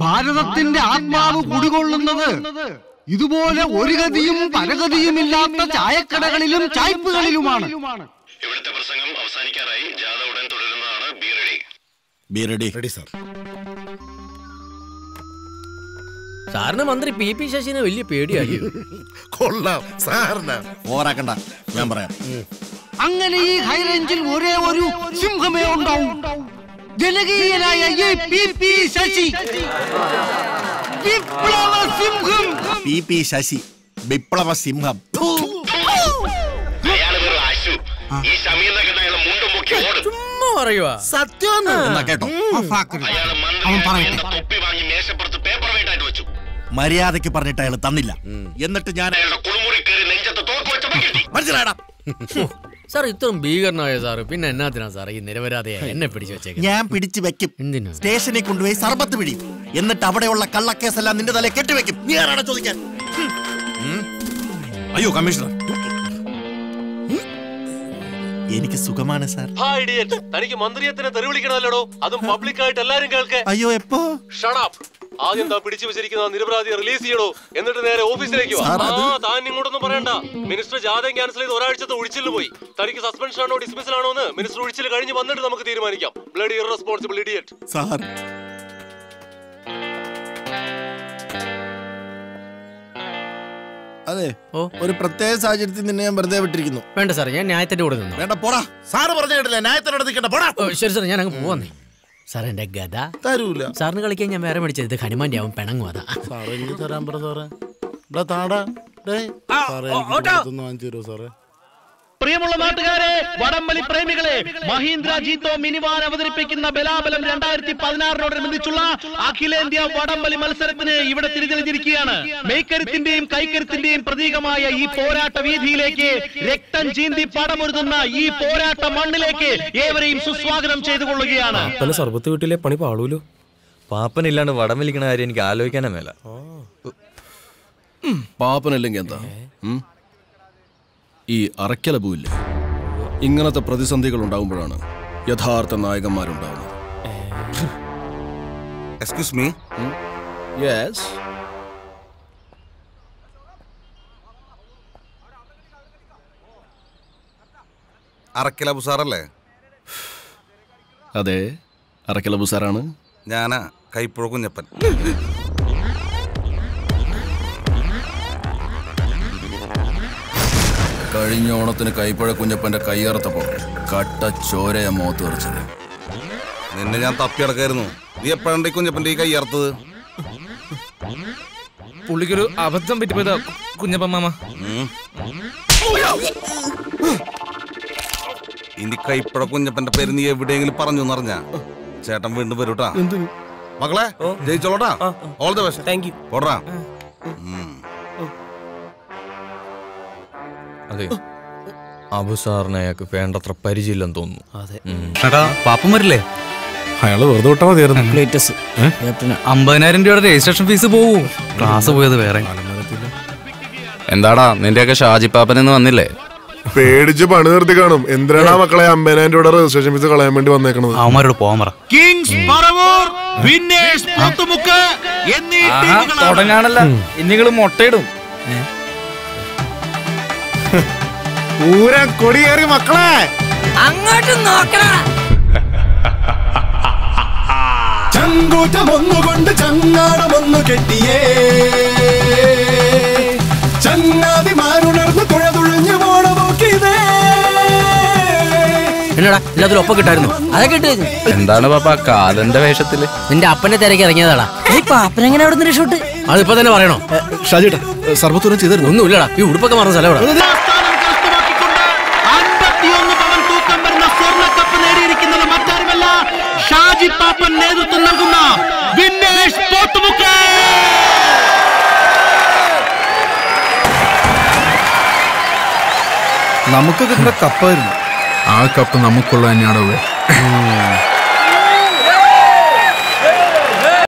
ഭാരതത്തിന്റെ ആത്മാവ് കുടികൊള്ളുന്നത് ഇതുപോലെ ഒരു ഗതിയും പരഗതിയുമില്ലാത്ത ചായക്കടകളിലും ചായ്പുകളിലുമാണ് ഇവിടുത്തെ പ്രസംഗം അവസാനിക്കാറായി ജാഥ ഉടൻ തുടരുന്നതാണ് be ready be ready ready sir സാറിന് മന്ത്രി പി പി ശശിനെ വലിയ പേടിയായി കൊള്ളാം സാറിന് ഓവറാക്കണ്ട ഞാൻ പറയാം അങ്ങനെ ഈ ഹൈറേഞ്ചിൽ ഒരേ ഒരു സിംഹമേ ഉണ്ടാവും ജനകീയനായ ഈ പി പി ശശി വിപ്ലവ സിംഹം പി പി ശശി വിപ്ലവ സിംഹം ഥു. അയാള് വെറും ആശു ഈ ഷമീറിനെ കണ്ട അയാളെ മുണ്ടും മുക്കി ഓടും ചുമ്മാ പറയുവാ സത്യം എന്നാ കേട്ടോ അയാള് മന്ത്രി എന്റെ തൊപ്പി വാങ്ങി മേശപ്പുറത്ത് പേപ്പർ വെയിറ്റായിട്ട് വെച്ചു മര്യാദയ്ക്ക് പറഞ്ഞിട്ട് അയാൾ തന്നില്ല എന്നിട്ട് ഞാൻ അയാളുടെ കുളിമുറി കയറി നെഞ്ചത്ത് തോക്ക് വെച്ചപ്പോ കിട്ടി മനസ്സിലായടാ സാർ ഇത്രയും ഭീകരനായ സാറ് പിന്നെ എന്നാത്തിനാ സാർ ഈ നിരപരാധിയെ എന്നെ പിടിച്ചു വെച്ചേക്കുന്നത് ഞാൻ പിടിച്ചു വെക്കും എന്തിനാ സ്റ്റേഷനിൽ കൊണ്ടുപോയി സർബത്ത് പിടി എന്നിട്ട് അവിടെയുള്ള കള്ളക്കേസെല്ലാം നിന്റെ തലയിൽ കെട്ടിവെക്കും നീ ആരാണ് ചോദിക്കാൻ ഉം. അയ്യോ കമ്മീഷണർ എനിക്ക് സുഖമാണ് സാർ തനിക്ക് മന്ത്രിയത്തിനെ തെറി വിളിക്കണമല്ലോ അതും പബ്ലിക്കായിട്ട് എല്ലാരും കേൾക്കെ അയ്യോ എപ്പോ ഷടാപ്പ് ആദ്യം താ പിടിച്ചു വെച്ചിരിക്കുന്ന ആ നിരപരാധിയെ റിലീസ് ചെയ്യണോ എന്നിട്ട് നേരെ ഓഫീസിലേക്ക് വാ സാർ, അത് ആ താൻ ഇങ്ങോട്ടൊന്നും പറയണ്ട മിനിസ്റ്റർ ജാഥയും ക്യാൻസൽ ചെയ്ത് ഒരാഴ്ചത്തെ ഒഴിച്ചിൽ പോയി തനിക്ക് സസ്പെൻഷൻ ആണോ ഡിസ്മിസൽ ആണോ എന്ന് മിനിസ്റ്റർ ഒഴിച്ചിൽ കഴിഞ്ഞ് വന്നിട്ട് നമുക്ക് തീരുമാനിക്കാം ബ്ലഡ് ഇറസ്പോൺസിബിൾ ഇഡിയറ്റ് സാർ അതെ ഓ. ഒരു പ്രത്യേക സാഹചര്യത്തിൽ നിന്നെ ഞാൻ വെറുതെ വിട്ടിരിക്കുന്നു വേണ്ട സാർ ഞാൻ ന്യായത്തിന്റെ കൂടെ നിന്നു വേണ്ട പോടാ സാറ് പറഞ്ഞ കേട്ടില്ല ന്യായത്തിനോട് നിൽക്കണ്ട പോടാ ഓ, ശരി സാർ ഞാൻ അങ്ങ് പോവാന്നേ സാർ എന്റെ ഗത തരൂല സാറിന് കളിക്കാൻ ഞാൻ വേറെ മേടിച്ചത് ഇത് ഹനുമാന്റെ ആവും പിണങ്ങും അതാ സാറേ എനിക്ക് തരാൻ പറ സാറേ ഇവിടെ താടാ ഡേയ് സാറേ എനിക്ക് പുറത്തുനിന്ന് വാങ്ങിച്ചു തരുമോ സാറേ പ്രിയമുള്ള നാട്ടുകാരെ വടംവലി പ്രേമികളെ മഹീന്ദ്ര ജീത്തോ മിനിവാൻ അവതരിപ്പിക്കുന്ന ബലാബലം രണ്ടായിരത്തി പതിനാറിനോടനുബന്ധിച്ചുള്ള അഖിലേന്ത്യാ വടംവലി മത്സരത്തിന് ഇവിടെ തിരിതെളിഞ്ഞിരിക്കുകയാണ് മെയ്ക്കരുത്തിന്റെയും കൈക്കരുത്തിന്റെയും പ്രതീകമായ ഈ പോരാട്ട വീതിയിലേക്ക് രക്തം ചീന്തി പടമൊരുതുന്ന ഈ പോരാട്ട മണ്ണിലേക്ക് ഏവരെയും സുസ്വാഗതം ചെയ്തു കൊള്ളുകയാണ് പാപ്പന് സർബത്ത് വീട്ടിലെ പണി പാളൂലോ പാപ്പനില്ലാണ്ട് വടം വലിക്കണ കാര്യം എനിക്ക് ആലോചിക്കാനേ മേല പാപ്പനല്ലെങ്കിൽ എന്താ ഉം? ഈ അറയ്ക്കല പൂവില്ലേ ഇങ്ങനത്തെ പ്രതിസന്ധികൾ ഉണ്ടാകുമ്പോഴാണ് യഥാർത്ഥ നായകന്മാരുണ്ടാവുന്നത് എക്സ്ക്യൂസ് മീ യെസ് അറക്കിലബു സാറല്ലേ അതെ അറയ്ക്കല സാറാണ് ഞാനാ കൈപ്പുഴ കുഞ്ഞപ്പൻ കഴിഞ്ഞ ഓണത്തിന് കൈപ്പഴ കുഞ്ഞപ്പന്റെ കൈയറത്തപ്പോ കട്ട ചോരയ മോത്ത് തെറിച്ചത് നിന്നെ ഞാൻ തപ്പിയടക്കായിരുന്നു നീ എപ്പോഴാണ് ഈ കുഞ്ഞപ്പന്റെ ഈ കൈയർത്തത് പുള്ളിക്കൊരു അബദ്ധം പറ്റിപ്പോയതാ കുഞ്ഞപ്പ മാമ ഉം. ഇനി കൈപ്പഴ കുഞ്ഞപ്പന്റെ പേര് നീ എവിടെയെങ്കിലും പറഞ്ഞു എന്നറിഞ്ഞ ചേട്ടൻ വീണ്ടും വരൂട്ടാ മകളെ ജയിച്ചോളൂട്ടാ all the best thank you ഓടാ അതെ അബു സാറിന് അയാൾക്ക് വേണ്ടത്ര പരിചയമില്ലെന്ന് തോന്നുന്നു അതെ എടാ പാപ്പം വരില്ലേ അയാള് വെറുതെ വിട്ടാ മതിയായിരുന്നു ലേറ്റസ് ക്യാപ്റ്റന് അമ്പതിനായിരം രൂപയുടെ രജിസ്ട്രേഷൻ ഫീസ് പോവൂ ക്ലാസ് പോയത് വേറെ എന്താടാ നിന്റെയൊക്കെ ഷാജി പാപ്പനെന്ന് വന്നില്ലേ പേടിച്ച് പണി നിർത്തി കാണും എന്തിനാണ് ആ മക്കളെ അമ്പതിനായിരം രൂപയുടെ രജിസ്ട്രേഷൻ ഫീസ് കളയാൻ വേണ്ടി വന്നേക്കണത് അവന്മാരോട് പോകാൻ പറ കിങ്സ് പറവൂർ വിന്നേഴ്സ് പോത്തുമുക്ക് എന്നീ ടീമുകളാണ് തുടങ്ങാണല്ല ഇനിങ്ങള് മുട്ടയിടും പൂരം കൊടിയേറി മക്കളെ അങ്ങോട്ട് നോക്കണ ചങ്കൂറ്റം ഒന്നുകൊണ്ട് ചങ്ങാടമൊന്നു കെട്ടിയേ ചങ്ങാതിമാരുണർന്ന് തുഴ തുഴഞ്ഞു പോണ നോക്കിയതേ എന്നടാ എല്ലാത്തിലും ഒപ്പം കിട്ടായിരുന്നു അതൊക്കെ ഇട്ട് കഴിഞ്ഞു എന്താണ് പാപ്പ കാലന്റെ വേഷത്തില് നിന്റെ അപ്പനെ തിരക്കി ഇറങ്ങിയതാടാ പാപ്പനെങ്ങനെ അവിടെ നിന്ന് ഷൂട്ട് അതിപ്പോ തന്നെ പറയണോ ഷാജിട്ടാ സർബത്തൂരം ചെയ്തിരുന്നു ഒന്നുമില്ലടാ ഈ ഉടുപ്പൊക്കെ മാറുന്ന സ്ഥലം ഇവിടെ സ്ഥാനം കരസ്ഥമാക്കിക്കൊണ്ട് അൻപത്തിയൊന്ന് പവൻ തൂക്കം വരുന്ന സ്വർണ്ണ കപ്പ് നേടിയിരിക്കുന്നത് മറ്റാരുമല്ല ഷാജി പാപ്പൻ നേതൃത്വം നൽകുന്ന വിന്നേഴ്സ് പോത്തുമുക്ക് നമുക്ക് കിട്ടുന്ന കപ്പായിരുന്നു ആ കപ്പ് നമുക്കുള്ള തന്നെയാണോ